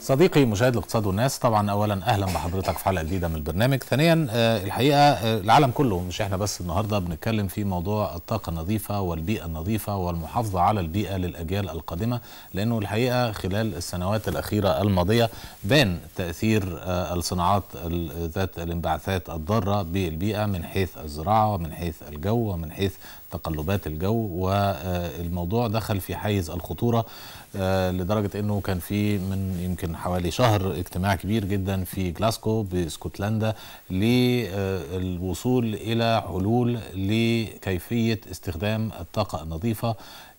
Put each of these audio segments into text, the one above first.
صديقي مشاهد الاقتصاد والناس طبعا اولا اهلا بحضرتك في حلقه جديده من البرنامج ثانيا آه، الحقيقه آه، العالم كله مش احنا بس النهارده بنتكلم في موضوع الطاقه النظيفه والبيئه النظيفه والمحافظه على البيئه للاجيال القادمه لانه الحقيقه خلال السنوات الاخيره الماضيه بان تاثير آه، الصناعات ال- ذات الانبعاثات الضاره بالبيئه من حيث الزراعه ومن حيث الجو ومن حيث تقلبات الجو والموضوع دخل في حيز الخطوره آه، لدرجه انه كان في من يمكن حوالي شهر اجتماع كبير جدا في جلاسكو باسكتلندا للوصول الى حلول لكيفيه استخدام الطاقه النظيفه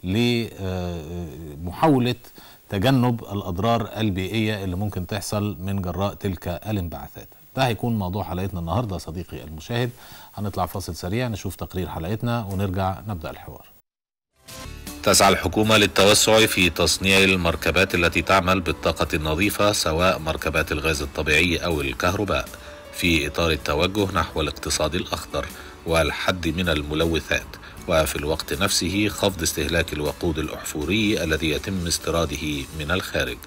لمحاوله تجنب الاضرار البيئيه اللي ممكن تحصل من جراء تلك الانبعاثات. ده هيكون موضوع حلقتنا النهارده صديقي المشاهد هنطلع فاصل سريع نشوف تقرير حلقتنا ونرجع نبدا الحوار. تسعى الحكومة للتوسع في تصنيع المركبات التي تعمل بالطاقة النظيفة سواء مركبات الغاز الطبيعي أو الكهرباء في إطار التوجه نحو الاقتصاد الأخضر والحد من الملوثات وفي الوقت نفسه خفض استهلاك الوقود الأحفوري الذي يتم استيراده من الخارج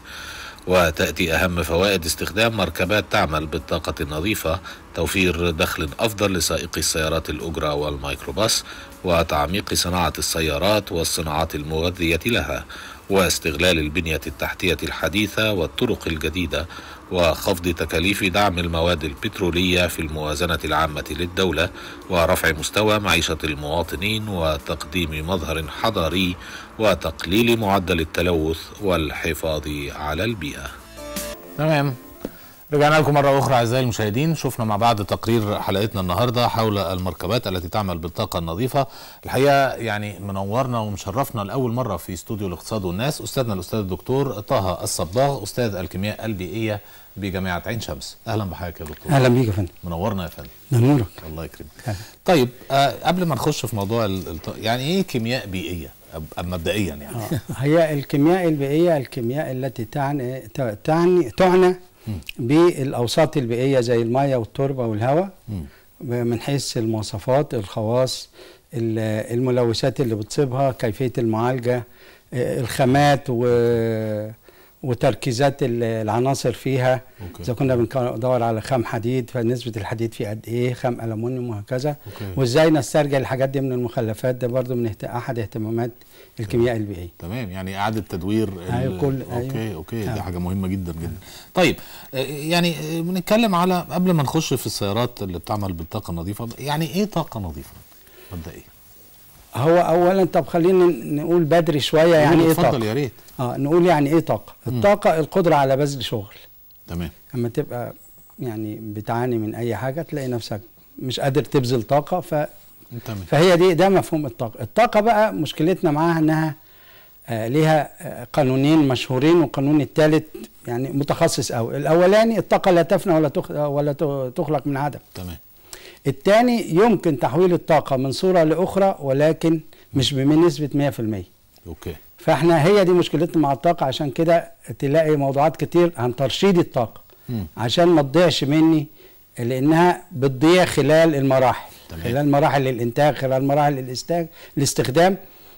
وتأتي أهم فوائد استخدام مركبات تعمل بالطاقة النظيفة توفير دخل أفضل لسائقي السيارات الأجرة والميكروباص وتعميق صناعة السيارات والصناعات المغذية لها واستغلال البنية التحتية الحديثة والطرق الجديدة وخفض تكاليف دعم المواد البترولية في الموازنة العامة للدولة ورفع مستوى معيشة المواطنين وتقديم مظهر حضاري وتقليل معدل التلوث والحفاظ على البيئة تمام رجعنا لكم مرة أخرى أعزائي المشاهدين شفنا مع بعض تقرير حلقتنا النهاردة حول المركبات التي تعمل بالطاقة النظيفة الحقيقة يعني منورنا ومشرفنا لأول مرة في استوديو الاقتصاد والناس أستاذنا الأستاذ الدكتور طه الصباغ أستاذ الكيمياء البيئية بجامعة عين شمس أهلا بحضرتك يا دكتور اهلا بيك يا فندم منورنا يا فندم ده نورك الله يكرمك أهلا. طيب آه قبل ما نخش في موضوع ال- الط- يعني إيه كيمياء بيئية أب- مبدئيا يعني آه. هي الكيمياء البيئيه الكيمياء التي تعني ت- تعني تعنى بالاوساط البيئيه زي الميه والتربه والهواء مم. من حيث المواصفات الخواص ال- الملوثات اللي بتصيبها كيفيه المعالجه آه، الخامات و وتركيزات ال- العناصر فيها أوكي. اذا كنا بندور على خام حديد فنسبه الحديد فيه قد ايه خام الومنيوم وهكذا أوكي. وازاي نسترجع الحاجات دي من المخلفات ده برضو من اهت- احد اهتمامات الكيمياء البيئيه تمام يعني اعاده تدوير ال- أيوة، كل- اوكي أيوة. اوكي دي آه. حاجه مهمه جدا جدا طيب آه، يعني آه، بنتكلم على قبل ما نخش في السيارات اللي بتعمل بالطاقه النظيفه يعني ايه طاقه نظيفه مبدئيا هو اولا طب خلينا نقول بدري شويه يعني ايه اتفضل طاقه يا ريت اه نقول يعني ايه طاقه مم. الطاقه القدره على بذل شغل تمام اما تبقى يعني بتعاني من اي حاجه تلاقي نفسك مش قادر تبذل طاقه ف... تمام فهي دي ده مفهوم الطاقه الطاقه بقى مشكلتنا معاها انها آه ليها آه قانونين مشهورين والقانون الثالث يعني متخصص قوي الاولاني الطاقه لا تفنى ولا تخ... ولا ت- تخلق من عدم تمام الثاني يمكن تحويل الطاقه من صوره لاخرى ولكن مش بنسبه 100% اوكي فاحنا هي دي مشكلتنا مع الطاقه عشان كده تلاقي موضوعات كتير عن ترشيد الطاقه مم. عشان ما تضيعش مني لانها بتضيع خلال المراحل تمام. خلال مراحل الانتاج خلال مراحل الاستاج الاستخدام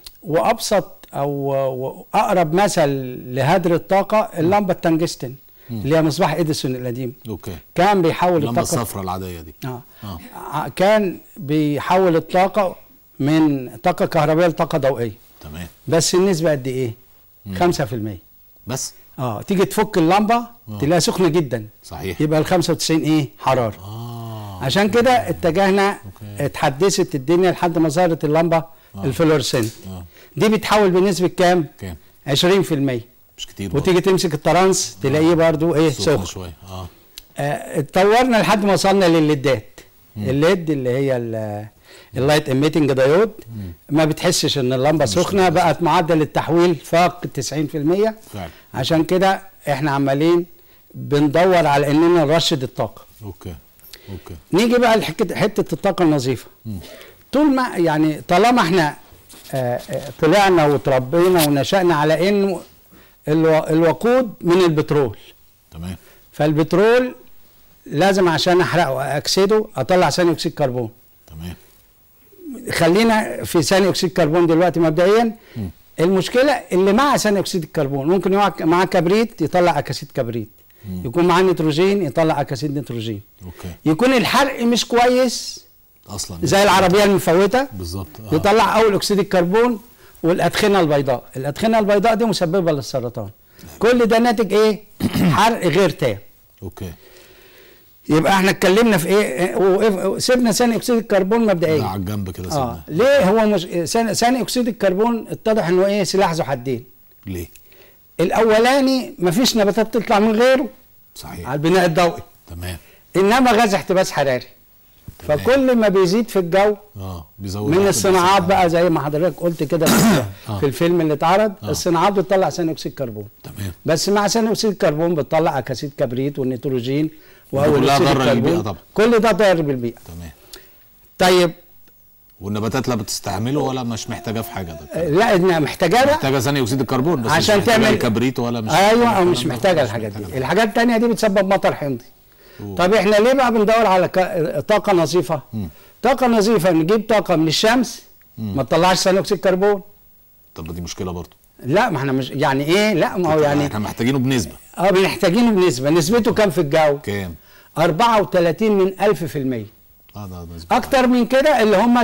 وابسط او واقرب مثل لهدر الطاقه اللمبه التنجستن اللي هي مصباح اديسون القديم اوكي كان بيحول اللمبه الطاقه الصفراء العاديه دي آه. اه ع- كان بيحول الطاقه من طاقه كهربائيه لطاقه ضوئيه تمام بس النسبه قد ايه مم. 5% بس اه تيجي تفك اللمبه آه. تلاقيها سخنه جدا صحيح يبقى ال 95 ايه حراره اه عشان كده اتجهنا أوكي. اتحدثت الدنيا لحد ما ظهرت اللمبه آه. الفلورسنت اه دي بتحول بنسبه كام كام 20% مش كتير برضه. وتيجي تمسك الترانس تلاقيه برضو ايه سخن سخن شويه اه آه، اتطورنا لحد ما وصلنا للليدات الليد اللي هي ال- اللايت ايميتنج دايود ما بتحسش ان اللمبه سخنه بقت معدل التحويل فاق 90% فعلا عشان كده احنا عمالين بندور على اننا نرشد الطاقه اوكي اوكي نيجي بقى لحته حته الطاقه النظيفه مم. طول ما يعني طالما احنا آه، آه، طلعنا وتربينا ونشأنا على انه الو- الوقود من البترول تمام فالبترول لازم عشان احرقه واكسده اطلع ثاني اكسيد كربون تمام خلينا في ثاني اكسيد كربون دلوقتي مبدئيا المشكله اللي مع ثاني اكسيد الكربون ممكن يقع مع كبريت يطلع اكاسيد كبريت يكون معاه نيتروجين يطلع اكاسيد نيتروجين اوكي يكون الحرق مش كويس اصلا زي العربيه المفوته بالظبط آه. يطلع اول اكسيد الكربون والادخنه البيضاء الادخنه البيضاء دي مسببه للسرطان كل ده ناتج ايه حرق غير تام اوكي يبقى احنا اتكلمنا في ايه وإيه- سيبنا ثاني اكسيد الكربون ده مبدئيا على الجنب كده اه سيبنا ليه هو مش ثاني ثاني اكسيد الكربون اتضح انه ايه سلاح ذو حدين ليه الاولاني مفيش نباتات تطلع من غيره صحيح على البناء الضوئي تمام انما غاز احتباس حراري تمام. فكل ما بيزيد في الجو اه بيزود من الصناعات بقى زي ما حضرتك قلت كده في- آه. في الفيلم اللي اتعرض آه. الصناعات بتطلع ثاني اكسيد كربون تمام بس مع ثاني اكسيد الكربون بتطلع اكاسيد كبريت والنيتروجين واول كلها اكسيد ضارة للبيئة الكربون طبعا. كل ده ضار بالبيئه تمام طيب والنباتات لا بتستعمله ولا مش محتاجاه في حاجه ده آه، لا انها محتاجه بقى محتاجه ثاني اكسيد الكربون بس عشان مش محتاجة تعمل- الكبريت ولا مش ايوه او الكلام مش ده. محتاجه مش الحاجات دي محتاجة. الحاجات التانية دي بتسبب مطر حمضي أوه. طب احنا ليه بقى بندور على ك- طاقه نظيفه طاقه نظيفه نجيب طاقه من الشمس ما تطلعش ثاني اكسيد كربون طب دي مشكله برضه لا ما احنا مش يعني ايه لا ما هو يعني احنا محتاجينه بنسبه اه محتاجينه بنسبه نسبته كام في الجو كام 34 من ألف في المية اه ده نسبه اكتر من كده اللي هم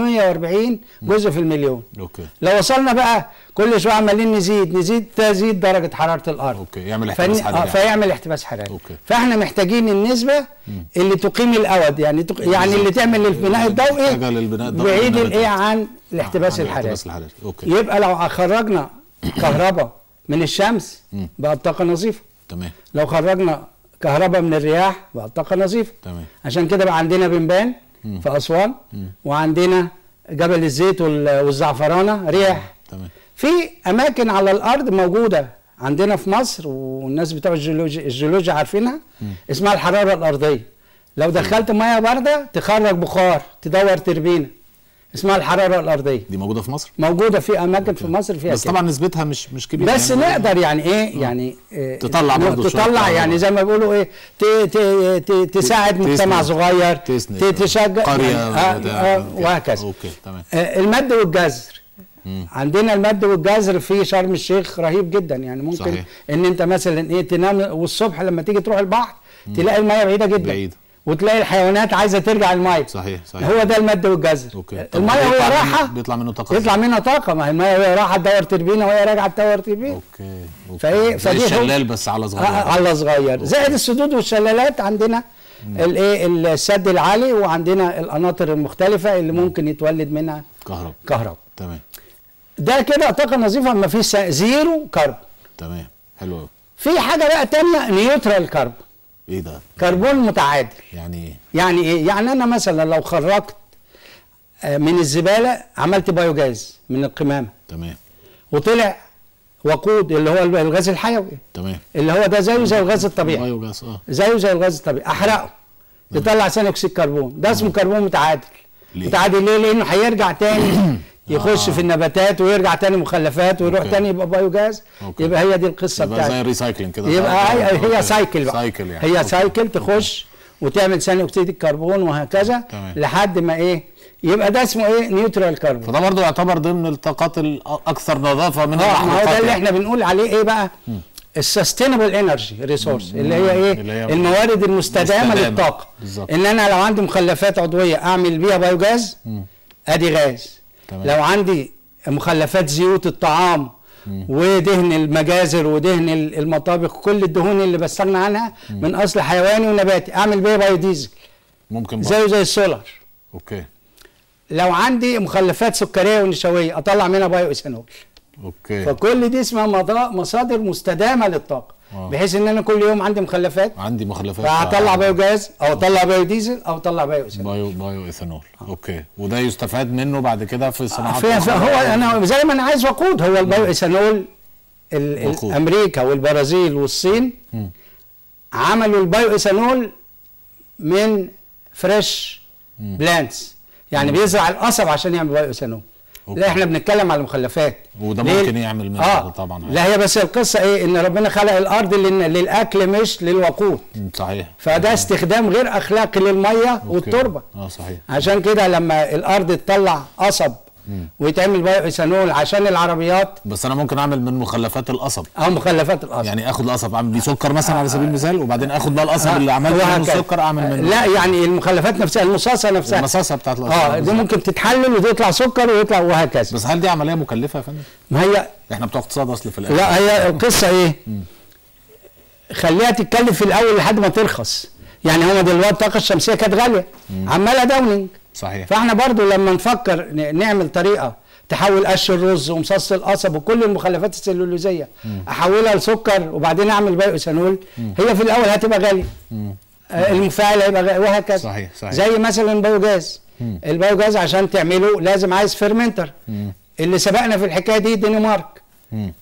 340 جزء في المليون اوكي لو وصلنا بقى كل شويه عمالين نزيد نزيد تزيد درجه حراره الارض اوكي يعمل احتباس فن... حراري آه يعني. فيعمل احتباس حراري أوكي. فاحنا محتاجين النسبه اللي تقيم الاود يعني تق... يعني اللي تعمل للبناء الضوئي محتاجة للبناء الضوئي بعيد والنباتات. الايه عن الاحتباس عن الحراري الاحتباس الحراري اوكي يبقى لو خرجنا كهرباء من الشمس بقى الطاقه نظيفه تمام لو خرجنا كهرباء من الرياح بقى الطاقه نظيفه تمام عشان كده بقى عندنا بنبان في اسوان وعندنا جبل الزيت وال- والزعفرانه رياح تمام في اماكن على الارض موجوده عندنا في مصر والناس بتوع الجيولوجيا الجيولوجيا عارفينها اسمها الحراره الارضيه لو دخلت ميه بارده تخرج بخار تدور تربينه اسمها الحراره الارضيه دي موجوده في مصر موجوده في اماكن في مصر فيها بس كده. طبعا نسبتها مش مش كبيره بس يعني نقدر يعني ايه يعني إيه تطلع برضه شوية تطلع كهرباء. يعني زي ما بيقولوا ايه ت ت ت تساعد تسند. مجتمع صغير تسند. ت- تشجع قريه يعني آه بتاع- آه وهكذا اوكي تمام آه المد والجزر مم. عندنا المد والجزر في شرم الشيخ رهيب جدا يعني ممكن صحيح. ان انت مثلا ايه تنام والصبح لما تيجي تروح البحر تلاقي الميه بعيده جدا بعيدة. وتلاقي الحيوانات عايزه ترجع الميه صحيح صحيح هو ده المد والجزر اوكي طب الميه بيطلع وهي منه- رايحه بيطلع منه طاقه يطلع منها طاقه ما هي الميه وهي رايحه تدور تربينه وهي راجعه تدور تربينه اوكي اوكي فايه زي فدي هو- الشلال بس على صغير آه، على صغير زائد السدود والشلالات عندنا الايه السد العالي وعندنا القناطر المختلفه اللي ممكن يتولد منها كهرباء كهرباء تمام ده كده طاقه نظيفه ما فيش زيرو كربون تمام حلو قوي في حاجه بقى تانية نيوترال كربون ايه ده كربون متعادل يعني ايه يعني ايه يعني انا مثلا لو خرجت آه، من الزباله عملت بايوجاز من القمامه تمام وطلع وقود اللي هو الغاز الحيوي تمام اللي هو ده زيه زي الغاز الطبيعي بايو جاز اه زيه زي الغاز الطبيعي احرقه يطلع ثاني اكسيد كربون ده اسمه كربون متعادل ليه؟ متعادل ليه لانه هيرجع تاني يخش آه. في النباتات ويرجع تاني مخلفات ويروح أوكي. تاني يبقى بايوجاز أوكي. يبقى هي دي القصه يبقى زي بتاعتي الريسايكلينج كده يبقى صح؟ هي, هي أوكي. سايكل بقى سايكل يعني هي أوكي. سايكل تخش وتعمل ثاني اكسيد الكربون وهكذا تمام. لحد ما ايه يبقى ده اسمه ايه نيوترال كربون فده برضه يعتبر ضمن الطاقات الاكثر نظافه من اه ما هو المحروقات ده اللي يعني. احنا بنقول عليه ايه بقى السستينبل انرجي ريسورس اللي هي ايه اللي هي الموارد المستدامه مستدامة. للطاقه بالظبط. ان انا لو عندي مخلفات عضويه اعمل بيها بايوجاز ادي غاز تمام. لو عندي مخلفات زيوت الطعام ودهن المجازر ودهن ال- المطابخ كل الدهون اللي بستغنى عنها من اصل حيواني ونباتي اعمل بيها بايوديزل ممكن برضه زيه زي السولار اوكي لو عندي مخلفات سكريه ونشويه اطلع منها بايو ايثانول اوكي فكل دي اسمها مضا- مصادر مستدامه للطاقه آه. بحيث ان انا كل يوم عندي مخلفات عندي مخلفات فهطلع بايو جاز او اطلع بايو ديزل او اطلع بايو ايثانول بايو بايو ايثانول اوكي وده يستفاد منه بعد كده في صناعه في في- هو انا زي ما انا عايز وقود هو البايو ايثانول ال- وقود. ال- امريكا والبرازيل والصين مم. عملوا البايو ايثانول من فريش بلانتس يعني بيزرع القصب عشان يعمل بايو ايثانول أوكي. لا احنا بنتكلم على المخلفات وده ليه؟ ممكن يعمل منه اه طبعا لا هي بس القصه ايه ان ربنا خلق الارض لل- للاكل مش للوقود مم، صحيح فده استخدام غير اخلاقي للميه والتربه اه صحيح عشان كده لما الارض تطلع قصب ويتعمل بايو ايثانول عشان العربيات بس انا ممكن اعمل من مخلفات القصب او مخلفات القصب يعني اخد القصب اعمل بيه سكر مثلا على سبيل المثال وبعدين اخد بقى القصب اللي عملت منه وهكذا. السكر اعمل منه لا يعني المخلفات نفسها المصاصه نفسها المصاصه بتاعت القصب اه دي ممكن تتحلل وتطلع سكر ويطلع وهكذا بس هل دي عمليه مكلفه يا فندم؟ ما هي احنا بتوع اقتصاد اصل في الاخر لا هي القصه ايه خليها تتكلف في الاول لحد ما ترخص يعني هو دلوقتي الطاقه الشمسيه كانت غاليه عماله داوننج صحيح فاحنا برضو لما نفكر ن- نعمل طريقه تحول قش الرز ومصاص القصب وكل المخلفات السلولوزيه احولها لسكر وبعدين اعمل بايو ايثانول هي في الاول هتبقى غاليه آه، المفاعل هيبقى غالي وهكذا صحيح، صحيح. زي مثلا البيوجاز البيوجاز عشان تعمله لازم عايز فيرمنتر اللي سبقنا في الحكايه دي الدنمارك مم.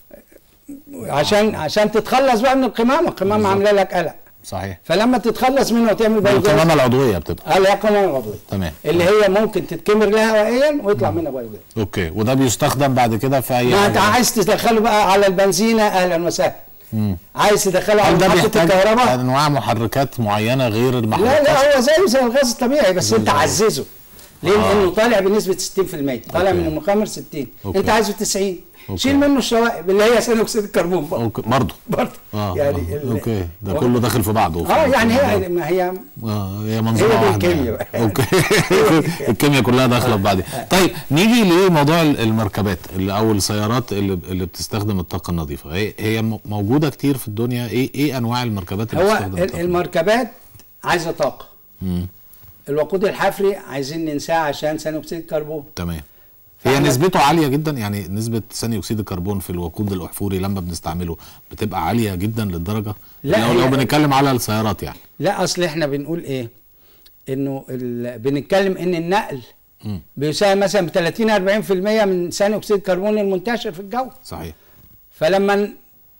عشان عشان تتخلص بقى من القمامه القمامه عامله لك قلق صحيح فلما تتخلص منه وتعمل بايوجاز القمامه العضويه بتبقى قال هي قمامه عضويه تمام اللي هي ممكن تتكمر لها هوائيا ويطلع منها بايوجاز اوكي وده بيستخدم بعد كده في اي ما انت حاجة. عايز تدخله بقى على البنزينه اهلا وسهلا مم. عايز تدخله على هل ده محطه بيحتاج الكهرباء انواع محركات معينه غير لا المحركات لا هو زيه زي الغاز الطبيعي بس انت بالظبط. عززه ليه؟ آه. لانه طالع بنسبه 60% طالع أوكي. من المخمر 60 أوكي. انت عايزه 90 أوكي. شيل منه الشوائب اللي هي ثاني اكسيد الكربون برضه اوكي برضه برضه اه يعني يعني ال- اوكي ده و- كله داخل في بعضه اه يعني هي ما هي اه هي منظومه هي دي واحده الكيمياء يعني. بقى. اوكي الكيمياء كلها داخله في بعضها طيب نيجي لموضوع ال- المركبات اللي او السيارات اللي اللي بتستخدم الطاقه النظيفه هي هي م- موجوده كتير في الدنيا ايه ايه انواع المركبات اللي هو بتستخدم ال- الطاقه المركبات عايزه طاقه مم. الوقود الحفري عايزين ننساه عشان ثاني اكسيد الكربون تمام هي فإحنا- نسبته عاليه جدا يعني نسبه ثاني اكسيد الكربون في الوقود الاحفوري لما بنستعمله بتبقى عاليه جدا للدرجه لا، لو, هي- لو بنتكلم على السيارات يعني لا اصل احنا بنقول ايه انه ال... بنتكلم ان النقل مم. بيساهم مثلا ب 30 40% من ثاني اكسيد الكربون المنتشر في الجو صحيح فلما ن-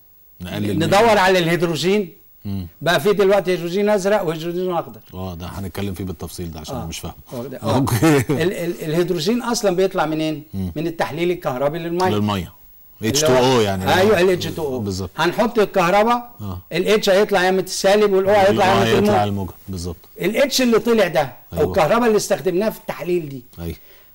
نقلل من- ندور على الهيدروجين مم. بقى في دلوقتي هيدروجين ازرق وهيدروجين اخضر اه ده هنتكلم فيه بالتفصيل ده عشان آه. انا مش فاهم هو ده- آه. اوكي ال... ال... الهيدروجين اصلا بيطلع منين؟ مم. من التحليل الكهربي للميه للميه اتش اللي 2 هو- او يعني ايوه ال اتش 2 او بالظبط هنحط الكهرباء اه الاتش هيطلع يمة السالب والاو هيطلع آه، يمة يطلع الموجب الموجب بالظبط الاتش اللي طلع ده او أيوة. الكهرباء اللي استخدمناها في التحليل دي ايوه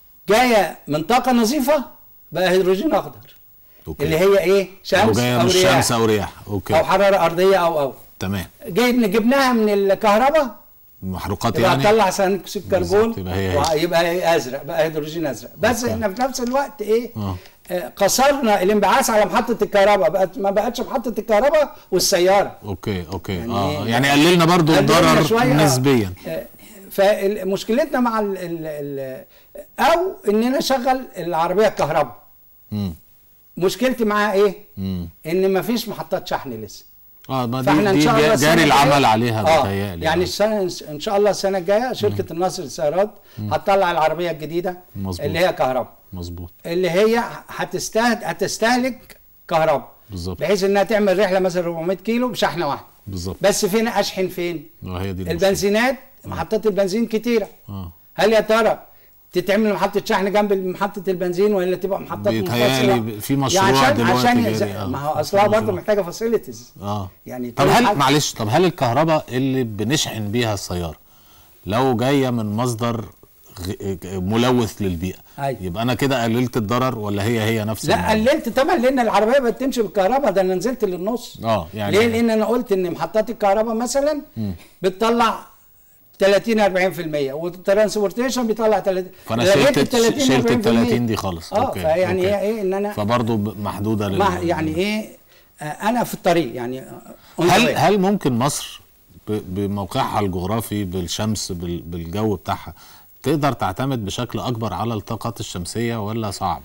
جايه من طاقه نظيفه بقى هيدروجين اخضر اوكي اللي هي ايه لو شمس جايه او من رياح الشمس او رياح اوكي او حراره ارضيه او او تمام جيب جبناها من الكهرباء محروقات يبقى يعني تطلع ثاني اكسيد كربون بالظبط، يبقى هي هي. ويبقى إيه ازرق بقى هيدروجين ازرق بس أوكي. احنا في نفس الوقت ايه اه آه، قصرنا الانبعاث على محطه الكهرباء بقت ما بقتش محطه الكهرباء والسياره اوكي اوكي يعني اه إيه؟ يعني قللنا برضو قللنا الضرر شوية، آه. نسبيا آه، فمشكلتنا مع ال ال ال او اننا نشغل العربيه الكهرباء امم مشكلتي معاها ايه امم ان مفيش محطات شحن لسه اه ما دي, فاحنا ان دي شاء الله جا- السنة جاري الجاية- العمل عليها اه بتهيألي يعني آه. السنه ان شاء الله السنه الجايه شركه النصر للسيارات هتطلع العربيه الجديده مظبوط. اللي هي كهرباء مظبوط اللي هي هتستهد هتستهلك كهرباء بالظبط بحيث انها تعمل رحله مثلا 400 كيلو بشحنه واحده بالظبط بس فين اشحن فين اه هي دي المشكلة. البنزينات محطات البنزين كتيره اه هل يا ترى تتعمل محطة شحن جنب محطة البنزين ولا تبقى محطات بيتهيألي منفصلة؟ في مشروع يعني عشان دلوقتي عشان جاري، زي- آه. ما هو في اصلها برضه مشروع. محتاجة فاسيلتيز اه يعني طب كل هل حاجة- معلش طب هل الكهرباء اللي بنشحن بيها السياره لو جايه من مصدر غ- ملوث للبيئه أيوة. يبقى انا كده قللت الضرر ولا هي هي نفس لا الموضوع؟ قللت طبعا لان العربيه بقت تمشي بالكهرباء ده انا نزلت للنص اه يعني ليه؟ لان انا قلت ان محطات الكهرباء مثلا بتطلع 30 40% والترانسبورتيشن بيطلع 30 فانا لغيت شلت ال 30 شلت ال 40%. 30 دي خالص اه اوكي فيعني أوكي. هي ايه ان انا فبرضه ب- محدوده لل... ما يعني ايه آه، انا في الطريق يعني on the هل way. هل ممكن مصر ب- بموقعها الجغرافي بالشمس بال- بالجو بتاعها تقدر تعتمد بشكل اكبر على الطاقات الشمسيه ولا صعب؟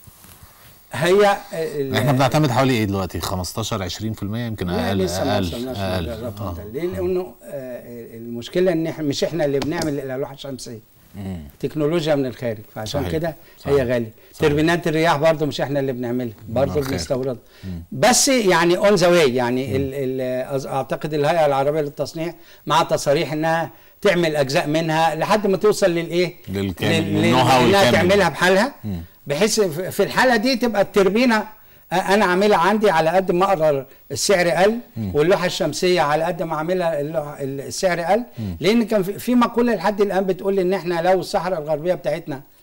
هي ال- احنا بنعتمد حوالي ايه دلوقتي 15 20% يمكن لا اقل لسه ما اقل وصلناش اقل للرقم آه. ده ليه؟ لانه آه، المشكله ان احنا مش احنا اللي بنعمل الالواح الشمسيه مم. تكنولوجيا من الخارج فعشان صحيح. كده صحيح. هي غاليه صحيح. تربينات الرياح برضو مش احنا اللي بنعملها برضو الخارج. بنستوردها بس يعني اون ذا واي يعني ال ال أز- اعتقد الهيئه العربيه للتصنيع مع تصاريح انها تعمل اجزاء منها لحد ما توصل للايه للكامل، لل- لل- للنو-هاو انها الكامل. تعملها بحالها بحيث في في الحاله دي تبقى التربينه أ- انا عاملها عندي على قد ما اقدر السعر قل واللوحه الشمسيه على قد ما اعملها اللوحة- السعر قل لان كان في- في مقوله لحد الان بتقول ان احنا لو الصحراء الغربيه بتاعتنا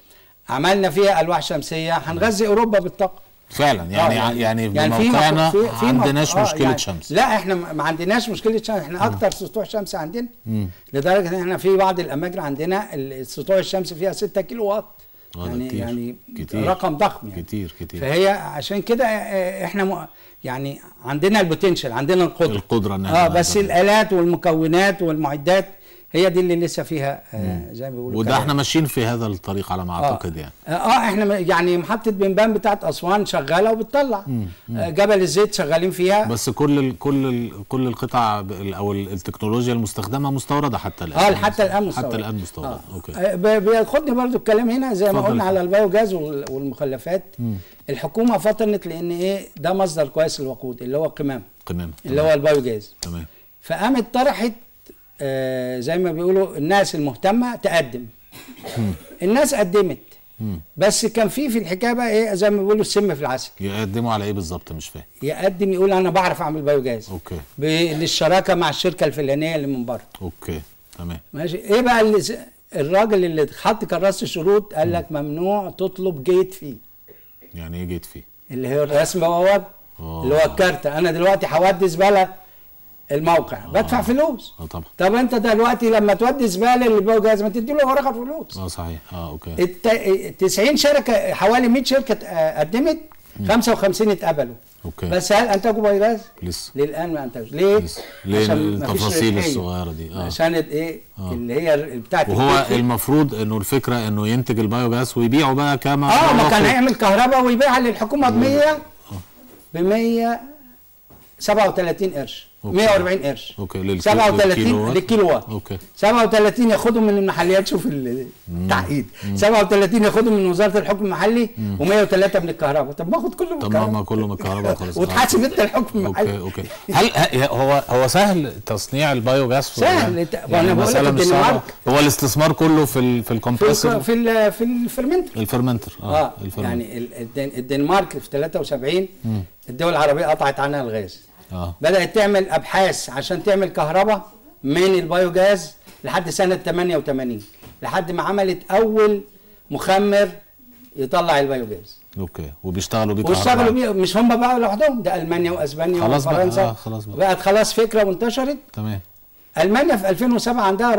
عملنا فيها الواح شمسيه هنغذي اوروبا بالطاقه فعلا يعني آه، يعني, يعني في بموقعنا مف- في- في ما مف- عندناش آه، مشكله يعني شمس لا احنا ما ما عندناش مشكله شمس احنا اكتر سطوع شمس عندنا لدرجه ان احنا في بعض الاماكن عندنا ال- سطوع الشمس فيها 6 كيلو واط آه، ده يعني كتير. يعني كتير. رقم ضخم يعني كتير كتير فهي عشان كده آه، احنا م... يعني عندنا البوتنشال عندنا القدره القدره ان اه احنا بس نقدر. الالات والمكونات والمعدات هي دي اللي لسه فيها آه زي ما بيقولوا وده كلام. احنا ماشيين في هذا الطريق على ما اعتقد يعني اه آه، احنا م- يعني محطه بنبان بتاعت اسوان شغاله وبتطلع آه جبل الزيت شغالين فيها بس كل ال كل ال كل القطع ب- او ال- التكنولوجيا المستخدمه مستورده حتى الان اه حتى الان مستورد حتى الان مستورده آه. اوكي آه، ب- بياخدني برضو الكلام هنا زي ما اتفضل. قلنا على البايو جاز وال- والمخلفات الحكومه فطنت لان ايه ده مصدر كويس للوقود اللي هو القمام تمام اللي هو البايو جاز تمام فقامت طرحت آه زي ما بيقولوا الناس المهتمه تقدم الناس قدمت بس كان في في الحكايه بقى ايه زي ما بيقولوا السم في العسل يقدموا على ايه بالظبط مش فاهم يقدم يقول انا بعرف اعمل بايو جاز اوكي ب- للشراكه مع الشركه الفلانيه اللي من بره اوكي تمام ماشي ايه بقى اللي ز- الراجل اللي حط كراسه الشروط قال لك ممنوع تطلب جيت فيه يعني ايه جيت فيه اللي هي الرسم بواب آه. اللي هو الكارت انا دلوقتي هودي زباله الموقع بدفع فلوس اه طبعا طب انت دلوقتي لما تودي زباله للباو جاز ما تدي له ورقه فلوس اه صحيح اه اوكي الت... 90 شركه حوالي 100 شركه آه، قدمت 55 اتقبلوا اوكي بس هل انتجوا بايو جاز؟ لسه للان ما انتجوش ليه؟ لسه ليه عشان مفيش التفاصيل ربحية. الصغيره دي اه عشان ايه اللي هي بتاعت وهو الكيك. المفروض انه الفكره انه ينتج البايو جاز ويبيعه بقى كما اه ما هو كان في- هيعمل كهرباء ويبيعها للحكومه ب 100 ب 137 قرش أوكي. 140 قرش اوكي للكي- 37 للكيلو وات. للكيلو وات اوكي 37 ياخدهم من المحليات شوف ال- التعقيد 37 ياخدهم من وزاره الحكم المحلي و103 من الكهرباء طب ما اخد كله من طب ما ما الكهرباء كله من الكهرباء خلاص وتحاسب انت الحكم اوكي المحلي اوكي هل ه- هو هو سهل تصنيع البايو جاز في- سهل. يعني, إنت- وأنا بقول لك المسألة مش صعبة. الدنمارك. هو الاستثمار كله في ال في في الكمبريسور الك- في ال- في الفرمنتر الفرمنتر اه الفرمنتر. يعني ال- الدن- الدنمارك في 73 الدول العربيه قطعت عنها الغاز اه بدات تعمل ابحاث عشان تعمل كهرباء من البايو جاز لحد سنه 88 لحد ما عملت اول مخمر يطلع البايو جاز اوكي وبيشتغلوا بيه واشتغلوا كهرباء. بيه مش هم بقى لوحدهم ده المانيا واسبانيا خلاص بقى، وفرنسا آه، خلاص بقى. بقت خلاص فكره وانتشرت تمام المانيا في 2007 عندها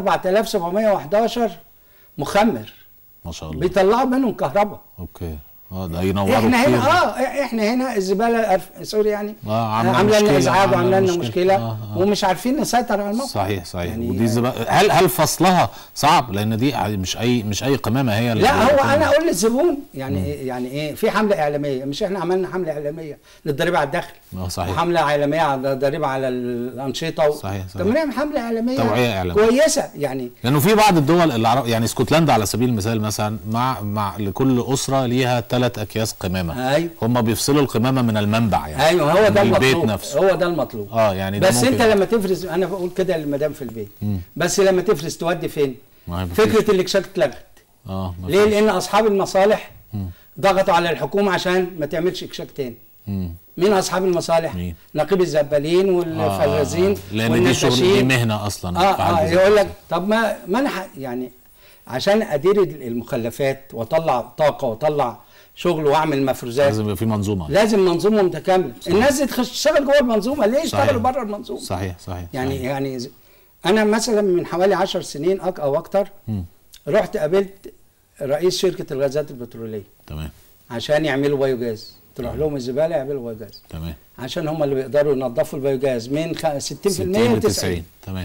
4711 مخمر ما شاء الله بيطلعوا منهم كهرباء اوكي اه ده ينوروا احنا كتير هنا اه احنا هنا الزباله أرف- سوري يعني آه، عاملة عامله لنا مشكلة، ازعاج عاملة وعامله لنا مشكلة. مشكله آه، آه. ومش عارفين نسيطر على الموقع صحيح صحيح يعني ودي زبا... هل هل فصلها صعب لان دي مش اي مش اي قمامه هي اللي لا هو بتعمل. انا اقول للزبون يعني إيه يعني ايه في حمله اعلاميه مش احنا عملنا حمله اعلاميه للضريبه على الدخل اه صحيح وحمله اعلاميه على الضريبه على الانشطه و... صحيح، صحيح. طب ما نعمل حمله اعلاميه توعية إعلامية. كويسه يعني لانه في بعض الدول اللي عرب... يعني اسكتلندا على سبيل المثال مثلا مع مع لكل اسره ليها ثلاث اكياس قمامه ايوه هم بيفصلوا القمامه من المنبع يعني ايوه هو ده من البيت المطلوب نفسه هو ده المطلوب اه يعني ده بس ممكن انت لما تفرز انا بقول كده للمدام في البيت بس لما تفرز تودي فين ما هي مفيش. فكره الاكشاك اتلغت اه ما ليه فيش. لان اصحاب المصالح ضغطوا على الحكومه عشان ما تعملش اكشاك تاني مم. مين اصحاب المصالح مين؟ نقيب الزبالين آه، والفرازين آه، آه. لان دي شغل دي والنشاشين. مهنه اصلا اه في حد اه ذاتها. يقول لك طب ما ما انا ح- يعني عشان ادير المخلفات واطلع طاقه واطلع شغل واعمل مفروزات لازم يبقى في منظومه لازم منظومه متكامله الناس دي تخش تشتغل جوه المنظومه ليه صحيح. يشتغلوا بره المنظومه صحيح صحيح يعني صحيح. يعني ز- انا مثلا من حوالي 10 سنين أك او اكتر مم. رحت قابلت رئيس شركه الغازات البتروليه تمام عشان يعملوا بايو جاز تروح لهم الزباله يعملوا بايو جاز تمام عشان هم اللي بيقدروا ينظفوا البايو جاز من خ- 60% 60 ل ل 90 90 تمام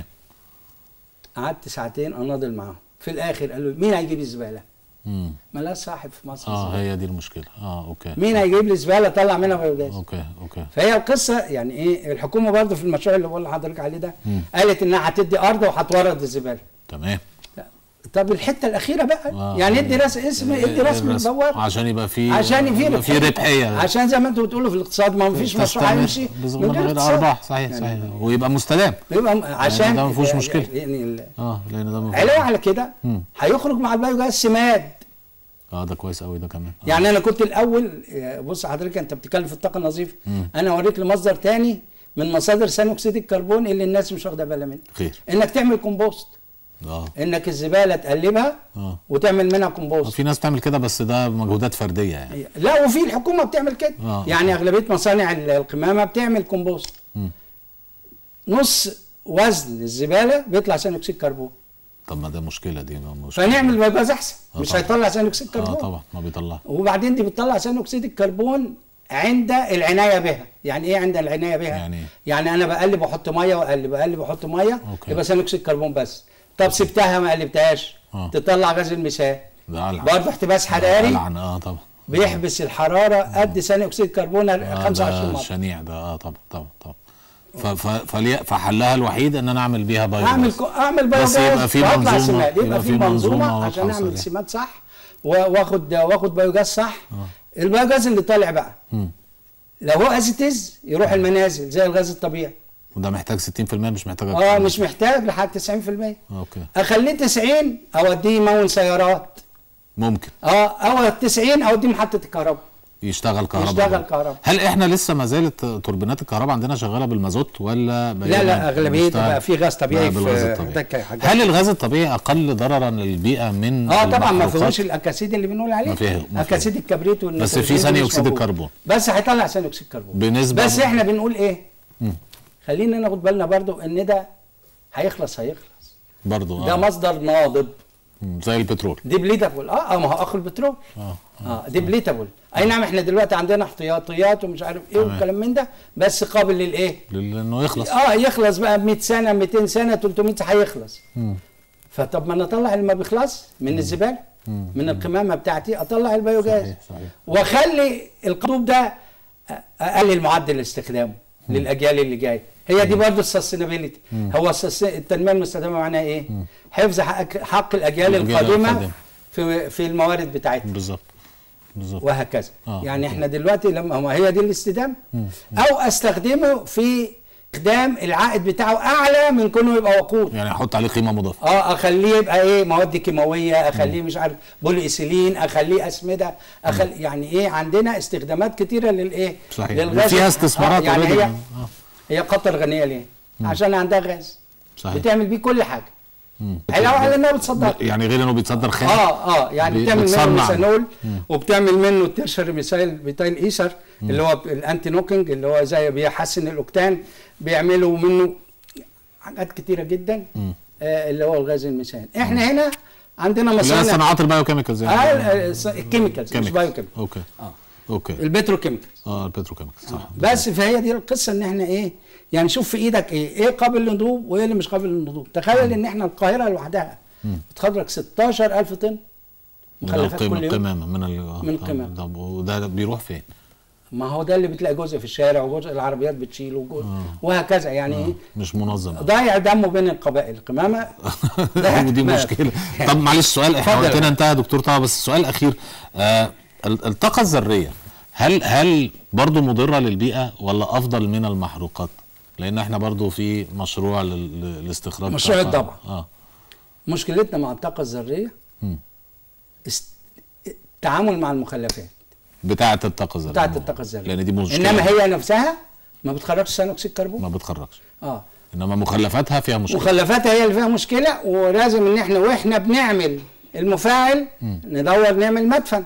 قعدت ساعتين اناضل معاهم في الاخر قالوا لي، مين هيجيب الزباله؟ مم. ملاش صاحب في مصر اه الزبالة. هي دي المشكله اه اوكي مين هيجيب لي زباله طلع منها بايو جاز؟ اوكي اوكي فهي القصه يعني ايه الحكومه برضه في المشروع اللي بقول لحضرتك عليه ده قالت انها هتدي ارض وهتورد الزباله تمام طب الحته الاخيره بقى آه. يعني ادي راس اسم ادي رسم الرسم. البوابه عشان يبقى في عشان في يبقى في ربحيه عشان زي ما انتوا بتقولوا في الاقتصاد ما فيش مشروع تستمر هيمشي بز- من غير اقتصاد. ارباح صحيح يعني صحيح ويبقى مستدام يبقى م- عشان ده ما فيهوش مشكلة. يعني ال- اه لان ده ما علاوه على كده مم. هيخرج مع البايو جاز سماد اه ده كويس قوي ده كمان آه. يعني انا كنت الاول آه، بص حضرتك انت بتتكلم في الطاقه النظيفه انا اوريك لمصدر تاني من مصادر ثاني اكسيد الكربون اللي الناس مش واخده بالها منه خير انك تعمل كومبوست اه انك الزباله تقلبها اه وتعمل منها كومبوست في ناس تعمل كده بس ده مجهودات فرديه يعني لا وفي الحكومه بتعمل كده آه. يعني اغلبيه مصانع ال- القمامه بتعمل كومبوست مم. نص وزن الزباله بيطلع ثاني اكسيد كربون طب ما ده مشكله دي ما مشكله فنعمل بايباز احسن آه مش طبعا. هيطلع ثاني اكسيد اه كربون طبعا ما بيطلع وبعدين دي بتطلع ثاني اكسيد الكربون عند العنايه بها يعني ايه عند العنايه بها يعني إيه؟ يعني انا بقلب واحط ميه واقلب اقلب واحط ميه أوكي. يبقى ثاني اكسيد كربون بس طب سبتها ما قلبتهاش آه. تطلع غاز الميثان ده ألعن برضه احتباس حراري ألعن اه طبعا بيحبس الحراره قد ثاني اكسيد الكربون آه 25 ده مره شنيع ده اه طبعا طبعا طبعا ف- ف- فلي- فحلها الوحيد ان انا اعمل بيها بايو اعمل جاز. كو- اعمل بس بايو يبقى جاز في واطلع منظومة- سماد يبقى يبقى في في منظومة منظومه واضحة عشان اعمل وصريحة. سماد صح و- واخد واخد بايو جاز صح البايو جاز اللي طالع بقى مم. لو هو ازيتيز يروح المنازل زي الغاز الطبيعي وده محتاج 60% مش محتاج اه أكتر. مش محتاج لحد 90% اوكي اخليه 90 اوديه يمون سيارات ممكن اه او 90 اوديه محطه الكهرباء يشتغل كهرباء يشتغل كهرباء. هل احنا لسه ما زالت توربينات الكهرباء عندنا شغاله بالمازوت ولا لا لا اغلبيه بنشتغل بقى في غاز طبيعي بقى بالغاز في الطبيعي ده حاجات. هل الغاز الطبيعي اقل ضررا للبيئه من اه طبعا ما المحروقات؟ فيهوش الاكاسيد اللي بنقول عليه ما فيه- ما فيه. اكاسيد الكبريت والنيتروجين بس في ثاني مش اكسيد موجود. الكربون بس هيطلع ثاني اكسيد الكربون بنسبه بس احنا بنقول ايه مم. خلينا ناخد بالنا برضو ان ده هيخلص هيخلص برضه ده آه. مصدر ناضب مم. زي البترول ديبليتابل اه اه ما هو اخو البترول اه اه ديبليتابل اي نعم احنا دلوقتي عندنا احتياطيات ومش عارف ايه تمام. والكلام من ده بس قابل للايه لانه يخلص اه يخلص بقى ب 100 سنه 200 سنه 300 هيخلص مم. فطب ما انا اطلع اللي ما بيخلص من الزباله مم. من القمامه بتاعتي اطلع البيوجاز صحيح صحيح واخلي القطوب ده اقلل معدل استخدامه للاجيال اللي جايه هي دي برضه السستينابيلتي هو السس- التنميه المستدامه معناها ايه حفظ حق, حق الاجيال الأجيال القادمه القادمة. في في الموارد بتاعتها بالظبط بالظبط وهكذا آه، يعني أوكي. احنا دلوقتي لما هو هي دي الاستدامه او استخدمه في استخدام العائد بتاعه اعلى من كونه يبقى وقود يعني احط عليه قيمه مضافه اه اخليه يبقى ايه مواد كيماويه اخليه مش عارف بولي ايثيلين اخليه اسمده اخل يعني ايه عندنا استخدامات كتيره للايه صحيح للغاز فيها استثمارات آه يعني already. هي آه. هي قطر غنيه ليه عشان عندها غاز صحيح بتعمل بيه كل حاجه مم. علاوه على انها بتصدر يعني غير انه بيتصدر خام اه اه يعني بي- بتعمل منه بتصنع. ميثانول وبتعمل منه الترشر ميثايل بيتايل ايثر اللي هو الانتي نوكينج اللي هو زي بيحسن الاوكتان بيعملوا منه حاجات كتيره جدا مم. آه اللي هو الغاز الميثان احنا هنا عندنا اللي هي مصانع صناعات البايوكيميكالز آه يعني آه، الس- الكيميكالز مش بايو كيميكال اوكي اه اوكي البتروكيميكال اه البتروكيميكالز صح بس فهي دي القصه ان احنا ايه يعني شوف في ايدك ايه ايه قابل للنضوب وايه اللي مش قابل للنضوب تخيل ان احنا القاهره لوحدها بتخرج 16000 طن من مخلفات القيمه كل يوم القمامه من ال آه، من القمامة. طب وده بيروح فين؟ ما هو ده اللي بتلاقي جزء في الشارع وجزء العربيات بتشيله وجزء وهكذا يعني ايه مش منظم ضايع دمه بين القبائل القمامه ضايع ودي دماغ. مشكله طب معلش سؤال احنا اتفضل. وقتنا انتهى يا دكتور طه بس السؤال الاخير آه ال- الطاقه الذريه هل هل برضه مضره للبيئه ولا افضل من المحروقات؟ لان احنا برضه في مشروع لل- لل- لاستخراج مشروع طاقة. الضبع. اه مشكلتنا مع الطاقه الذريه مم. است... التعامل مع المخلفات بتاعه الطاقه الذريه بتاعت الطاقه الذريه لان دي مشكله انما هي نفسها ما بتخرجش ثاني اكسيد كربون ما بتخرجش اه انما مخلفاتها فيها مشكله مخلفاتها هي اللي فيها مشكله ولازم ان احنا واحنا بنعمل المفاعل ندور نعمل مدفن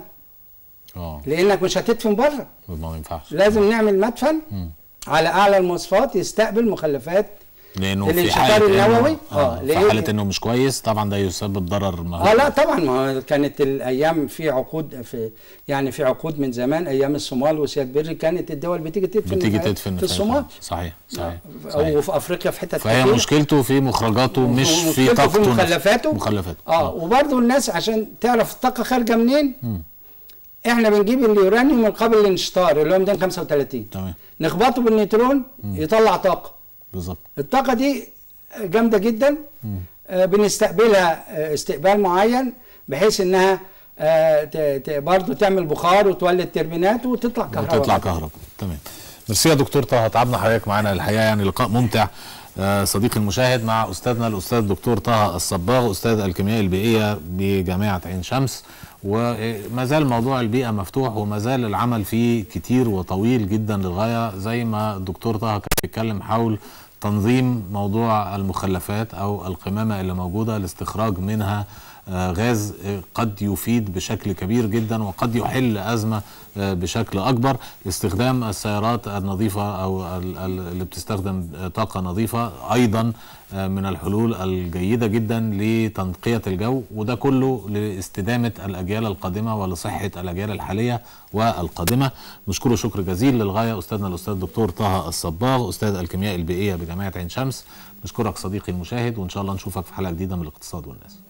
اه لانك مش هتدفن بره ما ينفعش لازم نعمل مدفن على اعلى المواصفات يستقبل مخلفات لانه في الانشطار حاله النووي؟ إنه- آه، اه في لأن- حاله انه مش كويس طبعا ده يسبب ضرر مهول اه لا طبعا ما هو كانت الايام في عقود في يعني في عقود من زمان ايام الصومال وسياد بري كانت الدول بتيجي تدفن بتيجي في- تدفن في الصومال صحيح صحيح, او صحيح. في افريقيا في حتت فهي كتير. مشكلته في مخرجاته مش في ومشكلته طاقته في نفسها. مخلفاته مخلفاته اه وبرضه الناس عشان تعرف الطاقه خارجه منين احنا بنجيب اليورانيوم القابل للانشطار اللي هو 235 تمام نخبطه بالنيوترون يطلع طاقه بالظبط الطاقه دي جامده جدا آه بنستقبلها آه استقبال معين بحيث انها آه ت- ت- برضه تعمل بخار وتولد تربينات وتطلع كهرباء وتطلع كهرباء تمام ميرسي يا دكتور طه تعبنا حضرتك معانا الحقيقه يعني لقاء ممتع آه، صديقي المشاهد مع استاذنا الاستاذ الدكتور طه الصباغ استاذ الكيمياء البيئيه بجامعه عين شمس وما زال موضوع البيئه مفتوح وما زال العمل فيه كتير وطويل جدا للغايه زي ما الدكتور طه كان بيتكلم حول تنظيم موضوع المخلفات او القمامه اللي موجوده لاستخراج منها آه، غاز آه، قد يفيد بشكل كبير جدا وقد يحل ازمه آه، بشكل اكبر استخدام السيارات النظيفه او ال- ال- اللي بتستخدم آه، طاقه نظيفه ايضا آه، من الحلول الجيده جدا لتنقيه الجو وده كله لاستدامه الاجيال القادمه ولصحه الاجيال الحاليه والقادمه نشكره شكر جزيل للغايه استاذنا الاستاذ الدكتور طه الصباغ استاذ الكيمياء البيئيه بجامعه عين شمس نشكرك صديقي المشاهد وان شاء الله نشوفك في حلقه جديده من الاقتصاد والناس